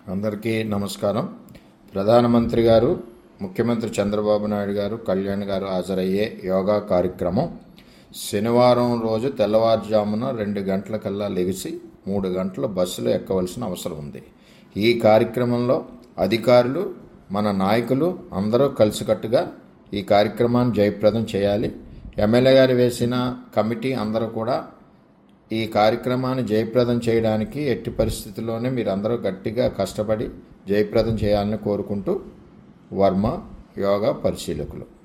అందరికీ నమస్కారం ప్రధానమంత్రి గారు ముఖ్యమంత్రి చంద్రబాబు నాయుడు గారు కళ్యాణ్ గారు హాజరయ్యే యోగా కార్యక్రమం శనివారం రోజు తెల్లవారుజామున రెండు గంటలకల్లా లెగిసి మూడు గంటల బస్సులో ఎక్కవలసిన అవసరం ఉంది ఈ కార్యక్రమంలో అధికారులు మన నాయకులు అందరూ కలిసికట్టుగా ఈ కార్యక్రమాన్ని జయప్రదం చేయాలి ఎమ్మెల్యే గారు వేసిన కమిటీ అందరూ కూడా ఈ కార్యక్రమాన్ని జయప్రదం చేయడానికి ఎట్టి పరిస్థితుల్లోనే మీరు అందరూ గట్టిగా కష్టపడి జయప్రదం చేయాలని కోరుకుంటూ వర్మ యోగా పరిశీలకులు